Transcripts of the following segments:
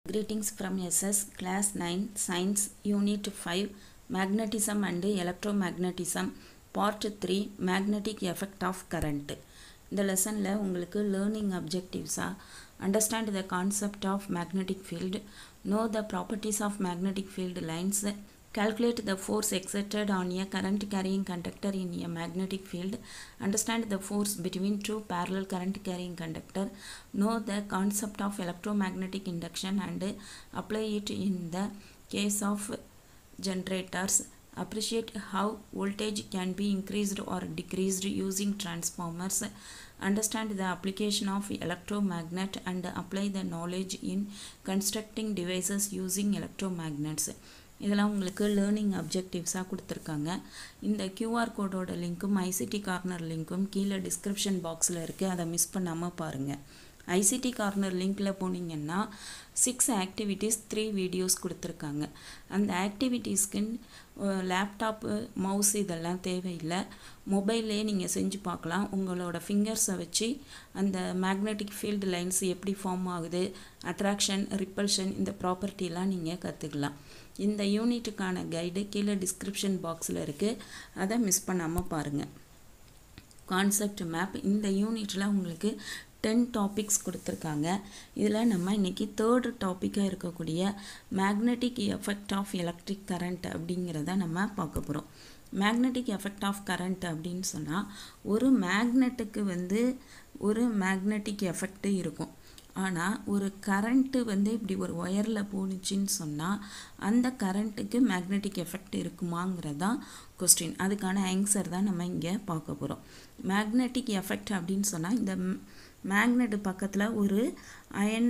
Greetings from SS Class 9 Science Unit 5 Magnetism and Electromagnetism Part 3 Magnetic Effect of Current இந்த லெசனில் உங்களுக்கு learning அப்ஜெக்டிவ்ஸாக understand the concept of magnetic field know the properties of magnetic field lines calculate the force exerted on a current carrying conductor in a magnetic field understand the force between two parallel current carrying conductor know the concept of electromagnetic induction and apply it in the case of generators appreciate how voltage can be increased or decreased using transformers understand the application of electromagnet and apply the knowledge in constructing devices using electromagnets இதெல்லாம் உங்களுக்கு learning அப்ஜெக்டிவ்ஸாக கொடுத்துருக்காங்க இந்த QR கோடோட லிங்க்கும் ICT corner லிங்க்கும் கீழே description பாக்ஸில் இருக்குது அதை மிஸ் பண்ணாமல் பாருங்கள் ஐசிடி கார்னர் லிங்க்கில் போனீங்கன்னா சிக்ஸ் ஆக்டிவிட்டீஸ் த்ரீ வீடியோஸ் கொடுத்துருக்காங்க அந்த ஆக்டிவிட்டீஸ்க்கு லேப்டாப்பு மவுஸ் இதெல்லாம் தேவையில்லை மொபைல்லே நீங்கள் செஞ்சு பார்க்கலாம் உங்களோட ஃபிங்கர்ஸை வச்சு அந்த மேக்னெட்டிக் ஃபீல்டு லைன்ஸ் எப்படி ஃபார்ம் ஆகுது அட்ராக்ஷன் ரிப்பல்ஷன் இந்த ப்ராப்பர்ட்டிலாம் நீங்கள் கற்றுக்கலாம் இந்த யூனிட்டுக்கான கைடு கீழே டிஸ்கிரிப்ஷன் பாக்ஸில் இருக்குது அதை மிஸ் பண்ணாமல் பாருங்கள் கான்செப்ட் மேப் இந்த யூனிட்டில் உங்களுக்கு டென் டாபிக்ஸ் கொடுத்துருக்காங்க இதில் நம்ம இன்றைக்கி தேர்டு டாப்பிக்காக இருக்கக்கூடிய magnetic effect of electric current அப்படிங்கிறத நம்ம பார்க்க போகிறோம் மேக்னெட்டிக் எஃபெக்ட் ஆஃப் கரண்ட் அப்படின்னு சொன்னால் ஒரு மேக்னெட்டுக்கு வந்து ஒரு மேக்னெட்டிக் எஃபெக்ட் இருக்கும் ஆனால் ஒரு கரண்ட்டு வந்து இப்படி ஒரு ஒயரில் போணுச்சின்னு சொன்னால் அந்த கரண்ட்டுக்கு மேக்னெட்டிக் எஃபெக்ட் இருக்குமாங்கிறது தான் கொஸ்டின் அதுக்கான ஆன்சர் தான் நம்ம இங்கே பார்க்க போகிறோம் மேக்னெட்டிக் எஃபெக்ட் அப்படின்னு சொன்னால் இந்த மேக்னெட்டு பக்கத்தில் ஒரு அயன்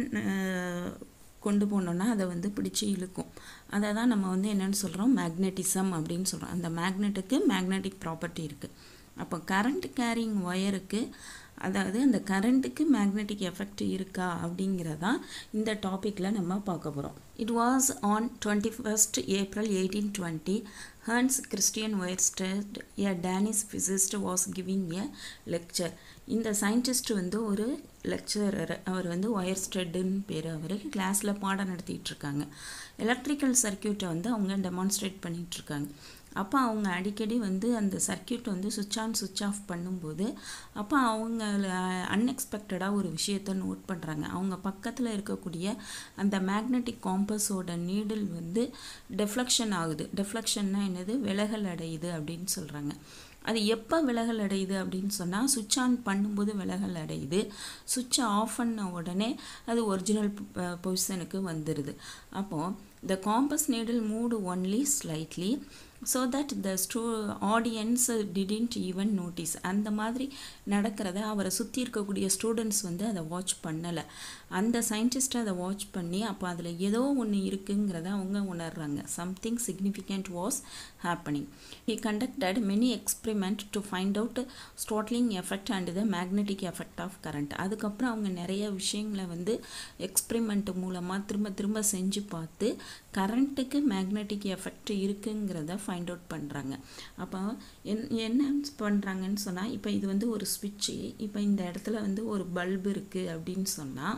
கொண்டு போனோன்னா அதை வந்து பிடிச்சி இழுக்கும் அதை தான் நம்ம வந்து என்னென்னு சொல்கிறோம் மேக்னெட்டிசம் அப்படின்னு சொல்கிறோம் அந்த மேக்னெட்டுக்கு மேக்னெட்டிக் ப்ராப்பர்ட்டி இருக்குது அப்போ கரண்ட் கேரிங் ஒயருக்கு அதாவது அந்த கரண்ட்டுக்கு மேக்னெட்டிக் எஃபெக்ட் இருக்கா அப்படிங்கிறதான் இந்த டாப்பிக்கில் நம்ம பார்க்க போகிறோம் it was on twenty first April eighteen twenty Hans Christian Oersted a Danish physicist was giving a lecture இந்த சயின்டிஸ்ட் வந்து ஒரு லெக்சரர் அவர் வந்து ஒயர்ஸ்டெட்டுன்னு பேர் அவர் கிளாஸில் பாடம் நடத்திட்டு இருக்காங்க எலக்ட்ரிக்கல் சர்க்கியூட்டை வந்து அவங்க டெமான்ஸ்ட்ரேட் பண்ணிகிட்ருக்காங்க அப்போ அவங்க அடிக்கடி வந்து அந்த சர்க்கியூட் வந்து சுவிட்ச் ஆன் சுவிட்ச் ஆஃப் பண்ணும்போது அப்போ அவங்க அன்எக்ஸ்பெக்டடாக ஒரு விஷயத்த நோட் பண்ணுறாங்க அவங்க பக்கத்தில் இருக்கக்கூடிய அந்த மேக்னெட்டிக் காம்பஸோட நீடில் வந்து டெஃப்ளெக்ஷன் ஆகுது டெஃப்ளெக்ஷன்னா என்னது விலகல் அடையுது அப்படின்னு சொல்கிறாங்க அது எப்போ விலகல் அடையுது அப்படின்னு சொன்னால் சுவிட்ச் ஆன் பண்ணும்போது விலகல் அடையுது சுவிட்சை ஆஃப் பண்ண உடனே அது ஒரிஜினல் பொசிஷனுக்கு வந்துடுது அப்போது the compass needle moved only slightly so that the ஸ்டூ ஆடியன்ஸ் டிடென்ட் ஈவன் நோட்டீஸ் அந்த மாதிரி நடக்கிறத அவரை சுற்றி இருக்கக்கூடிய ஸ்டூடெண்ட்ஸ் வந்து அதை வாட்ச் பண்ணலை அந்த சயின்டிஸ்ட்டை அதை வாட்ச் பண்ணி அப்போ அதில் ஏதோ ஒன்று இருக்குங்கிறத அவங்க உணர்றாங்க something significant was happening he conducted many experiment to find out startling effect and the magnetic effect of current அதுக்கப்புறம் அவங்க நிறைய விஷயங்களை வந்து எக்ஸ்பிரிமெண்ட் மூலமாக திரும்ப திரும்ப செஞ்சு பார்த்து கரண்ட்டுக்கு மேக்னெட்டிக் எஃபெக்ட் இருக்குங்கிறத ஃபைண்ட் அவுட் பண்ணுறாங்க அப்போ என் என்ன பண்ணுறாங்கன்னு சொன்னால் இப்போ இது வந்து ஒரு ஸ்விட்சு இப்போ இந்த இடத்துல வந்து ஒரு பல்பு இருக்குது அப்படின்னு சொன்னால்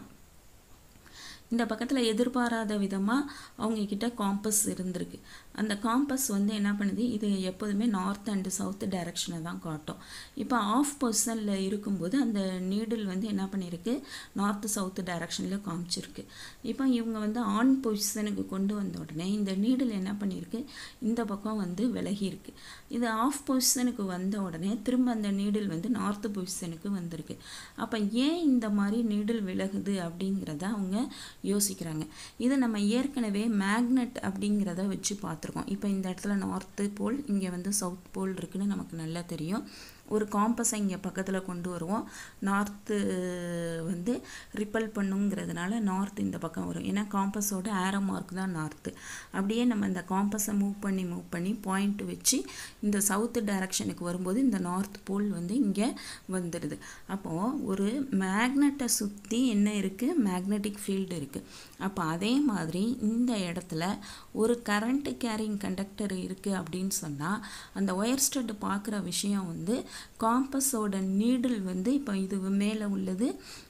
இந்த பக்கத்தில் எதிர்பாராத விதமாக அவங்கக்கிட்ட காம்பஸ் இருந்திருக்கு அந்த காம்பஸ் வந்து என்ன பண்ணுது இது எப்போதுமே நார்த் அண்டு சவுத் டைரக்ஷனை தான் காட்டும் இப்போ ஆஃப் பொசிஷனில் இருக்கும்போது அந்த நீடில் வந்து என்ன பண்ணியிருக்கு நார்த்து சவுத்து டைரக்ஷனில் காமிச்சிருக்கு இப்போ இவங்க வந்து ஆன் பொசிஷனுக்கு கொண்டு வந்த உடனே இந்த நீடில் என்ன பண்ணியிருக்கு இந்த பக்கம் வந்து விலகி இருக்கு இது ஆஃப் பொசிஷனுக்கு வந்த உடனே திரும்ப அந்த நீடில் வந்து நார்த்து பொசிஷனுக்கு வந்திருக்கு அப்போ ஏன் இந்த மாதிரி நீடில் விலகுது அப்படிங்கிறத அவங்க யோசிக்கிறாங்க இது நம்ம ஏற்கனவே மேக்னெட் அப்படிங்கிறத வச்சு பார்த்துருக்கோம் இப்போ இந்த இடத்துல நார்த்து போல் இங்கே வந்து சவுத் போல் இருக்குன்னு நமக்கு நல்லா தெரியும் ஒரு காம்பஸை இங்கே பக்கத்தில் கொண்டு வருவோம் நார்த்து வந்து ரிப்பல் பண்ணுங்கிறதுனால நார்த் இந்த பக்கம் வரும் ஏன்னா காம்பஸோட ஆரோ மார்க் தான் நார்த்து அப்படியே நம்ம இந்த காம்பஸை மூவ் பண்ணி மூவ் பண்ணி பாயிண்ட் வச்சு இந்த சவுத்து டைரக்ஷனுக்கு வரும்போது இந்த நார்த் போல் வந்து இங்கே வந்துடுது அப்போது ஒரு மேக்னெட்டை சுற்றி என்ன இருக்குது மேக்னெட்டிக் ஃபீல்டு இருக்குது அப்போ அதே மாதிரி இந்த இடத்துல ஒரு கரண்ட் கேரிங் கண்டக்டர் இருக்குது அப்படின்னு சொன்னால் அந்த ஒயர் ஸ்டட் பார்க்குற விஷயம் வந்து காம்பஸோட நீடில் வந்து இப்போ இது மேலே உள்ளது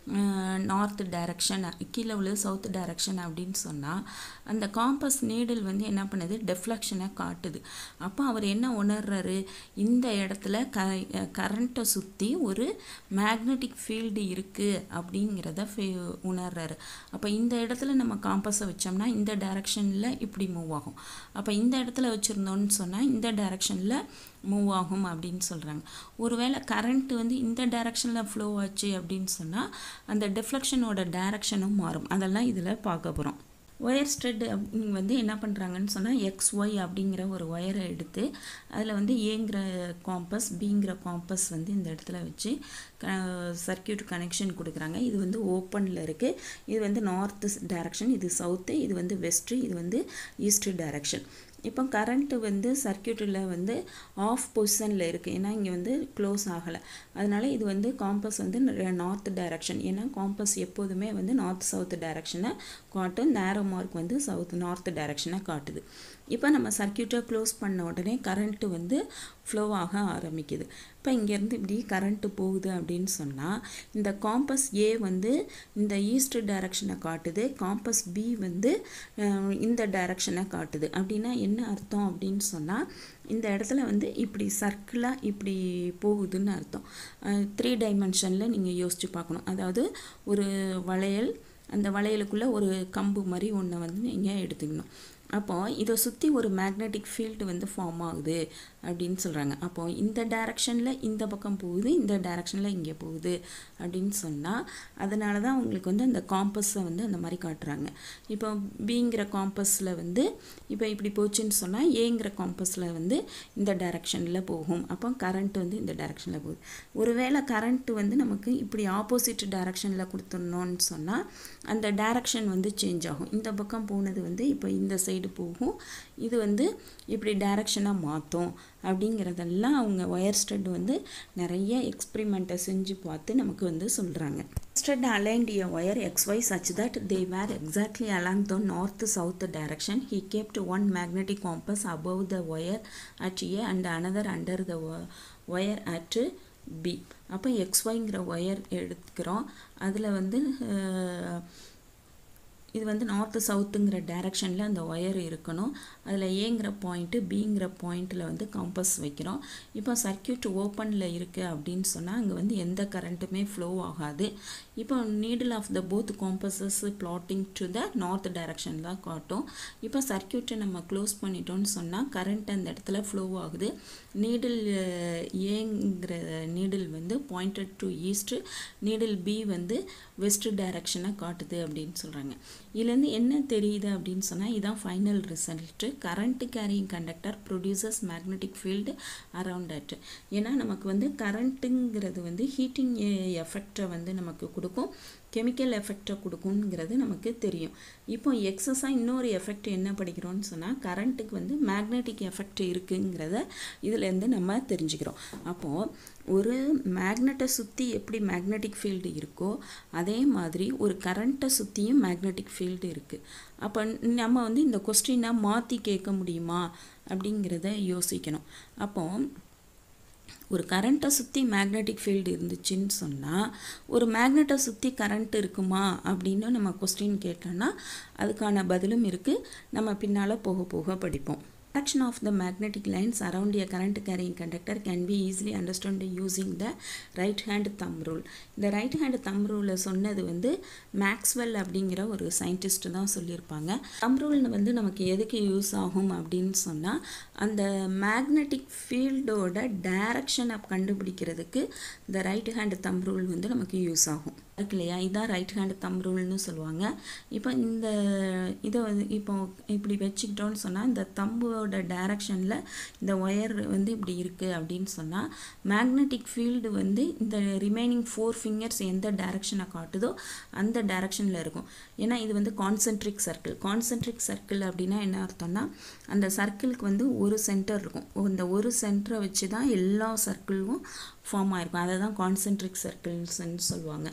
நார்த் டைரக்ஷன் கீழே உள்ள சவுத் டைரக்ஷன் அப்படின்னு சொன்னால் அந்த காம்பஸ் நீடில் வந்து என்ன பண்ணுது டெஃப்ளெக்ஷனை காட்டுது அப்போ அவர் என்ன உணர்றாரு இந்த இடத்துல க கரண்ட்டை சுற்றி ஒரு மேக்னெட்டிக் ஃபீல்டு இருக்குது அப்படிங்கிறத உணர்றாரு அப்போ இந்த இடத்துல நம்ம காம்பஸை வச்சோம்னா இந்த டைரக்ஷனில் இப்படி மூவ் ஆகும் அப்போ இந்த இடத்துல வச்சுருந்தோன்னு சொன்னால் இந்த டைரக்ஷனில் மூவ் ஆகும் அப்படின்னு சொல்கிறாங்க ஒருவேளை கரண்ட் வந்து இந்த டைரக்ஷனில் ஃப்ளோ ஆச்சு அப்படின்னு சொன்னால் அந்த டிஃப்ளெக்ஷனோட டைரக்ஷனும் மாறும் அதெல்லாம் இதில் பார்க்க போகிறோம் ஒயர் ஸ்ட்ரெட் வந்து என்ன பண்ணுறாங்கன்னு சொன்னால் எக்ஸ் ஒய் அப்படிங்கிற ஒரு ஒயரை எடுத்து அதில் வந்து ஏங்கிற காம்பஸ் பிங்கிற காம்பஸ் வந்து இந்த இடத்துல வச்சு சர்க்கியூட் கனெக்ஷன் கொடுக்குறாங்க இது வந்து ஓப்பனில் இருக்குது இது வந்து நார்த்து டைரக்ஷன் இது சவுத்து இது வந்து வெஸ்ட்டு இது வந்து ஈஸ்ட்டு டைரக்ஷன் இப்போ கரண்ட்டு வந்து சர்க்கியூட்டில் வந்து ஆஃப் பொசிஷனில் இருக்குது ஏன்னா இங்கே வந்து க்ளோஸ் ஆகலை அதனால் இது வந்து காம்பஸ் வந்து நார்த் டைரக்ஷன் ஏன்னா காம்பஸ் எப்போதுமே வந்து நார்த் சவுத் டைரக்ஷனை காட்டும் நேரோ மார்க் வந்து சவுத் நார்த் டைரக்ஷனை காட்டுது இப்போ நம்ம சர்க்கியூட்டை க்ளோஸ் பண்ண உடனே கரண்ட்டு வந்து ஃப்ளோ ஆக ஆரம்பிக்குது இப்போ இங்கேருந்து இப்படி கரண்ட்டு போகுது அப்படின்னு சொன்னால் இந்த காம்பஸ் ஏ வந்து இந்த ஈஸ்ட் டைரக்ஷனை காட்டுது காம்பஸ் பி வந்து இந்த டைரக்ஷனை காட்டுது அப்படின்னா என்ன அர்த்தம் அப்படின்னு சொன்னால் இந்த இடத்துல வந்து இப்படி சர்க்கிளாக இப்படி போகுதுன்னு அர்த்தம் த்ரீ டைமென்ஷனில் நீங்கள் யோசித்து பார்க்கணும் அதாவது ஒரு வளையல் அந்த வளையலுக்குள்ளே ஒரு கம்பு மாதிரி ஒன்றை வந்து நீங்கள் எடுத்துக்கணும் அப்போது இதை சுற்றி ஒரு மேக்னெட்டிக் ஃபீல்டு வந்து ஃபார்ம் ஆகுது அப்படின்னு சொல்கிறாங்க அப்போது இந்த டைரக்ஷனில் இந்த பக்கம் போகுது இந்த டைரக்ஷனில் இங்கே போகுது அப்படின்னு சொன்னால் அதனால தான் உங்களுக்கு வந்து அந்த காம்பஸை வந்து அந்த மாதிரி காட்டுறாங்க இப்போ பிங்கிற காம்பஸில் வந்து இப்போ இப்படி போச்சுன்னு சொன்னால் ஏங்கிற காம்பஸில் வந்து இந்த டைரக்ஷனில் போகும் அப்போ கரண்ட் வந்து இந்த டைரக்ஷனில் போகுது ஒருவேளை கரண்ட் வந்து நமக்கு இப்படி ஆப்போசிட் டைரக்ஷனில் கொடுத்துடணும்னு சொன்னால் அந்த டைரக்ஷன் வந்து சேஞ்ச் ஆகும் இந்த பக்கம் போனது வந்து இப்போ இந்த சைடு போகும் இது வந்து இப்படி டைரக்ஷனாக மாற்றும் அப்படிங்கிறதெல்லாம் அவங்க ஒயர் ஸ்டட் வந்து நிறைய எக்ஸ்பிரிமெண்ட்டை செஞ்சு பார்த்து நமக்கு வந்து சொல்கிறாங்க stud aligned a wire XY such that they were exactly along the north-south direction. He kept one magnetic compass above the wire at A and another under the wire at B. அப்போ எக்ஸ்ஒய்ங்கிற wire எடுத்துக்கிறோம் அதில் வந்து இது வந்து north சவுத்துங்கிற டைரக்ஷனில் அந்த wire இருக்கணும் அதில் ஏங்கிற பாயிண்ட்டு பிங்கிற பாயிண்ட்டில் வந்து கம்பஸ் வைக்கிறோம் இப்போ சர்க்கியூட் ஓப்பனில் இருக்குது அப்படின்னு சொன்னால் அங்கே வந்து எந்த கரண்ட்டுமே ஃப்ளோ ஆகாது இப்போ needle of the both compasses plotting to the north direction தான் காட்டும் இப்போ சர்க்கியூட்டை நம்ம க்ளோஸ் பண்ணிட்டோம்னு சொன்னால் கரண்ட் அந்த இடத்துல ஃப்ளோ ஆகுது நீடில் ஏங்கிற நீடில் வந்து pointed to east needle B வந்து வெஸ்ட் டைரக்ஷனை காட்டுது அப்படின்னு சொல்கிறாங்க இதுலேருந்து என்ன தெரியுது அப்படின்னு சொன்னால் இதுதான் final result current carrying conductor produces magnetic field around at ஏன்னா நமக்கு வந்து கரண்ட்டுங்கிறது வந்து ஹீட்டிங் எஃபெக்டை வந்து நமக்கு கொடுக்கும் கெமிக்கல் எஃபெக்டை கொடுக்குங்கிறது நமக்கு தெரியும் இப்போ எக்ஸஸாக இன்னொரு எஃபெக்ட் என்ன படிக்கிறோம்னு சொன்னால் கரண்ட்டுக்கு வந்து மேக்னெட்டிக் எஃபெக்ட் இருக்குங்கிறத இதுலேருந்து நம்ம தெரிஞ்சுக்கிறோம் அப்போது ஒரு மேக்னெட்டை சுற்றி எப்படி மேக்னெட்டிக் ஃபீல்டு இருக்கோ அதே மாதிரி ஒரு கரண்ட்டை சுற்றியும் மேக்னெட்டிக் ஃபீல்டு இருக்குது அப்போ நம்ம வந்து இந்த கொஸ்டினை மாற்றி கேட்க முடியுமா அப்படிங்கிறத யோசிக்கணும் அப்போது ஒரு கரண்ட்டை சுற்றி மேக்னெட்டிக் ஃபீல்டு இருந்துச்சுன்னு சொன்னால் ஒரு மேக்னெட்டை சுற்றி கரண்ட் இருக்குமா அப்படின்னு நம்ம கொஸ்டின் கேட்டோன்னா அதுக்கான பதிலும் இருக்குது நம்ம பின்னால் போக போக படிப்போம் Action of the magnetic lines around a current carrying conductor can be easily understood using the right hand thumb rule. இந்த ரைட் ஹேண்ட் தம் ரூலை சொன்னது வந்து மேக்ஸ்வெல் அப்படிங்கிற ஒரு சயின்டிஸ்ட் தான் சொல்லியிருப்பாங்க தம் ரூல் வந்து நமக்கு எதுக்கு யூஸ் ஆகும் அப்படின்னு சொன்னால் அந்த மேக்னெட்டிக் ஃபீல்டோட டைரக்ஷனை கண்டுபிடிக்கிறதுக்கு இந்த ரைட் ஹேண்ட் தம் ரூல் வந்து நமக்கு யூஸ் ஆகும் இருக்கு இல்லையா இதான் ரைட் ஹேண்ட் தம் ரூல்னு சொல்லுவாங்க இப்போ இந்த இதை வந்து இப்போ இப்படி வச்சுக்கிட்டோன்னு சொன்னால் இந்த தம்போட டைரக்ஷனில் இந்த ஒயர் வந்து இப்படி இருக்குது அப்படின்னு சொன்னால் மேக்னெட்டிக் ஃபீல்டு வந்து இந்த ரிமைனிங் ஃபோர் ஃபிங்கர்ஸ் எந்த டைரக்ஷனை காட்டுதோ அந்த டைரக்ஷனில் இருக்கும் ஏன்னா இது வந்து கான்சென்ட்ரிக் சர்க்கிள் கான்சென்ட்ரிக் சர்க்கிள் அப்படின்னா என்ன அர்த்தம்னா அந்த சர்க்கிளுக்கு வந்து ஒரு சென்டர் இருக்கும் இந்த ஒரு சென்டரை வச்சு தான் எல்லா சர்க்கிளும் ஃபார்ம் ஆயிருக்கும் அதை தான் கான்சென்ட்ரிக் சர்க்கிள்ஸ்ன்னு சொல்லுவாங்க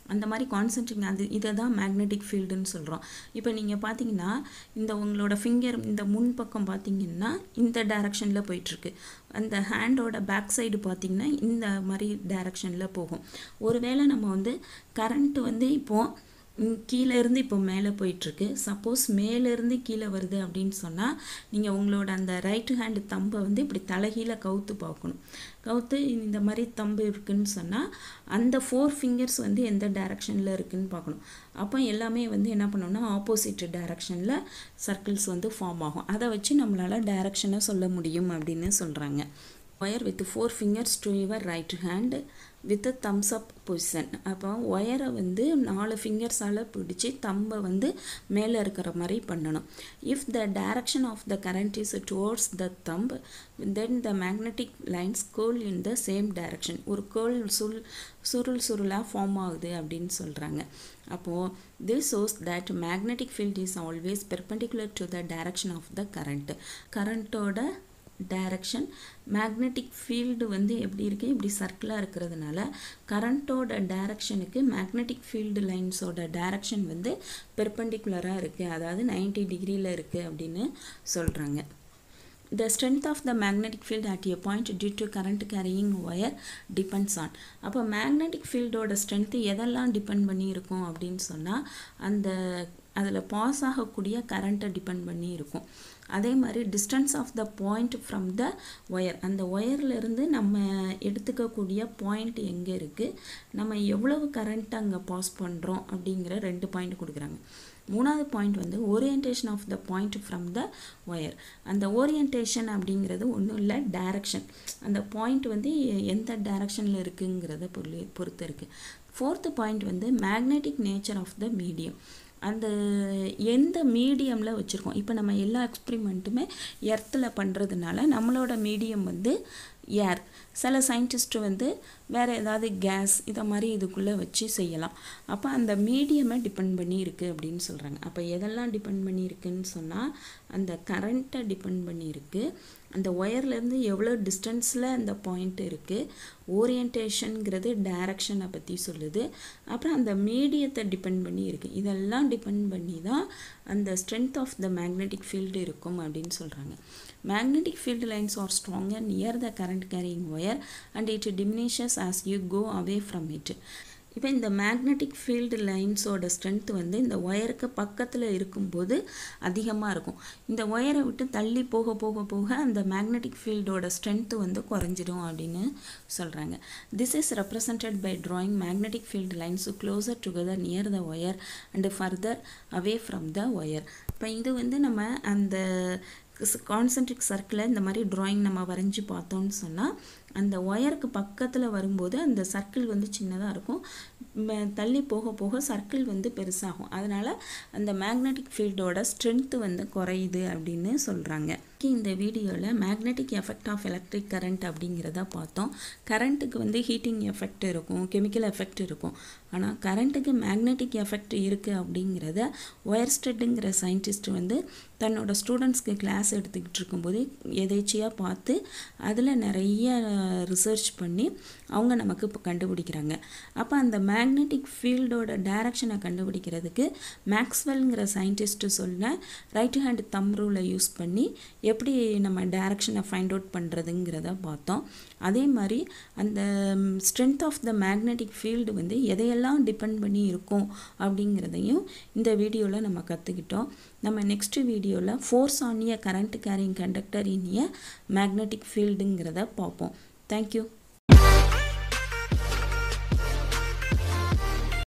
அந்த மாதிரி கான்சென்ட்ரிக் அது இதை தான் மேக்னெட்டிக் ஃபீல்டுன்னு சொல்கிறோம் இப்போ நீங்கள் பார்த்தீங்கன்னா இந்த உங்களோட ஃபிங்கர் இந்த முன் பக்கம் பார்த்தீங்கன்னா இந்த டைரக்ஷனில் போயிட்டுருக்கு அந்த ஹேண்டோட பேக் சைடு பார்த்திங்கன்னா இந்த மாதிரி டைரக்ஷனில் போகும் ஒருவேளை நம்ம வந்து கரண்ட்டு வந்து இப்போது கீழே இருந்து இப்போ மேலே போயிட்டுருக்கு சப்போஸ் மேலேருந்து கீழே வருது அப்படின்னு சொன்னால் நீங்கள் உங்களோட அந்த ரைட் ஹேண்டு தம்பை வந்து இப்படி தலைகீழ கவுத்து பார்க்கணும் கவுத்து இந்த மாதிரி தம்பு இருக்குன்னு சொன்னால் அந்த ஃபோர் ஃபிங்கர்ஸ் வந்து எந்த டைரக்ஷனில் இருக்குன்னு பார்க்கணும் அப்போ எல்லாமே வந்து என்ன பண்ணணும்னா ஆப்போசிட் டைரக்ஷனில் சர்க்கிள்ஸ் வந்து ஃபார்ம் ஆகும் அதை வச்சு நம்மளால் டைரக்ஷனை சொல்ல முடியும் அப்படின்னு சொல்கிறாங்க wire with four fingers to your right hand with thumbs up position அப்போ ஒயரை வந்து நாலு ஃபிங்கர்ஸால் பிடிச்சி தம்பை வந்து மேலே இருக்கிற மாதிரி பண்ணணும் if the direction of the current is towards the thumb then the magnetic lines coil in the same direction ஒரு கோல் சுல் சுருள் சுருளாக ஃபார்ம் ஆகுது அப்படின்னு சொல்கிறாங்க அப்போது this shows that magnetic field is always perpendicular to the direction of the current கரண்ட்டோட direction magnetic field வந்து எப்படி இருக்குது இப்படி சர்க்கிளாக இருக்கிறதுனால கரண்ட்டோட டைரக்ஷனுக்கு மேக்னெட்டிக் ஃபீல்டு லைன்ஸோட டைரக்ஷன் வந்து பெர்பெண்டிகுலராக இருக்குது அதாவது நைன்டி டிகிரியில் இருக்குது அப்படின்னு சொல்கிறாங்க The strength of the magnetic field at a point due to current carrying wire depends on அப்போ மேக்னெட்டிக் ஃபீல்டோட ஸ்ட்ரென்த்து எதெல்லாம் டிபெண்ட் பண்ணி இருக்கும் அப்படின்னு சொன்னால் அந்த அதில் பாஸ் ஆகக்கூடிய கரண்ட்டை டிபெண்ட் பண்ணி இருக்கும் அதே மாதிரி distance of the point from the wire அந்த ஒயர்லேருந்து நம்ம எடுத்துக்கக்கூடிய பாயிண்ட் எங்கே இருக்குது நம்ம எவ்வளவு கரண்ட் அங்கே பாஸ் பண்ணுறோம் அப்படிங்கிற ரெண்டு பாயிண்ட் கொடுக்குறாங்க மூணாவது பாயிண்ட் வந்து orientation of the point from the wire அந்த ஓரியன்டேஷன் அப்படிங்கிறது ஒன்றும் இல்லை டைரக்ஷன் அந்த பாயிண்ட் வந்து எந்த டைரக்ஷனில் இருக்குங்கிறத பொருள் பொறுத்து இருக்குது ஃபோர்த்து பாயிண்ட் வந்து magnetic nature of the medium அந்த எந்த மீடியமில் வச்சுருக்கோம் இப்போ நம்ம எல்லா எக்ஸ்பிரிமெண்ட்டுமே எர்த்தில் பண்ணுறதுனால நம்மளோட மீடியம் வந்து ஏர் சில சயின்டிஸ்ட்டு வந்து வேறு ஏதாவது கேஸ் இதை மாதிரி இதுக்குள்ளே வச்சு செய்யலாம் அப்போ அந்த மீடியமை டிபெண்ட் பண்ணி இருக்குது அப்படின்னு சொல்கிறாங்க அப்போ எதெல்லாம் டிபெண்ட் பண்ணி இருக்குன்னு சொன்னால் அந்த கரண்ட்டை டிபெண்ட் பண்ணி இருக்குது அந்த ஒயர்லேருந்து எவ்வளோ டிஸ்டன்ஸில் அந்த பாயிண்ட் இருக்குது ஓரியன்டேஷனுங்கிறது டைரக்ஷனை பற்றி சொல்லுது அப்புறம் அந்த மீடியத்தை டிபெண்ட் பண்ணி இருக்குது இதெல்லாம் டிபெண்ட் பண்ணி தான் அந்த strength of the magnetic field இருக்கும் அப்படின்னு சொல்கிறாங்க magnetic field lines are stronger near the current carrying wire and it diminishes as you go away from it இப்போ இந்த மேக்னெட்டிக் ஃபீல்டு லைன்ஸோட ஸ்ட்ரென்த் வந்து இந்த ஒயருக்கு பக்கத்தில் இருக்கும்போது அதிகமாக இருக்கும் இந்த ஒயரை விட்டு தள்ளி போக போக போக அந்த மேக்னெட்டிக் ஃபீல்டோட ஸ்ட்ரென்த்து வந்து குறைஞ்சிடும் அப்படின்னு சொல்கிறாங்க this is represented by drawing magnetic field lines closer together near the wire and further away from the wire இப்போ இது வந்து நம்ம அந்த கான்சென்ட்ரிக் சர்க்கிளில் இந்த மாதிரி ட்ராயிங் நம்ம வரைஞ்சி பார்த்தோம்னு சொன்னால் அந்த ஒயருக்கு பக்கத்தில் வரும்போது அந்த சர்க்கிள் வந்து சின்னதாக இருக்கும் தள்ளி போக போக சர்க்கிள் வந்து பெருசாகும் அதனால் அந்த மேக்னெட்டிக் ஃபீல்டோட ஸ்ட்ரென்த்து வந்து குறையுது அப்படின்னு சொல்கிறாங்க இந்த வீடியோவில் magnetic effect of electric current அப்படிங்கிறத பார்த்தோம் கரண்ட்டுக்கு வந்து ஹீட்டிங் எஃபெக்ட் இருக்கும் கெமிக்கல் எஃபெக்ட் இருக்கும் ஆனால் கரண்ட்டுக்கு மேக்னெட்டிக் எஃபெக்ட் இருக்குது அப்படிங்கிறத ஒயர் ஸ்டெட்டுங்கிற சயின்டிஸ்ட் வந்து தன்னோட ஸ்டூடெண்ட்ஸ்க்கு கிளாஸ் எடுத்துக்கிட்டு இருக்கும்போது எதேச்சியாக பார்த்து அதில் நிறைய ரிசர்ச் பண்ணி அவங்க நமக்கு இப்போ கண்டுபிடிக்கிறாங்க அப்போ அந்த மேக்னெட்டிக் ஃபீல்டோட டைரக்ஷனை கண்டுபிடிக்கிறதுக்கு மேக்ஸ்வெல்ங்கிற சயின்டிஸ்ட்டு சொன்ன ரைட் ஹேண்ட் தம் ரூலை யூஸ் பண்ணி எப்படி நம்ம டைரக்ஷனை ஃபைண்ட் அவுட் பண்ணுறதுங்கிறத பார்த்தோம் அதே மாதிரி அந்த strength of the magnetic field வந்து எதையெல்லாம் டிபெண்ட் பண்ணி இருக்கும் அப்படிங்கிறதையும் இந்த வீடியோவில் நம்ம கற்றுக்கிட்டோம் நம்ம நெக்ஸ்ட் வீடியோவில் force on a current carrying conductor in a magnetic ஃபீல்டுங்கிறத பார்ப்போம் தேங்க்யூ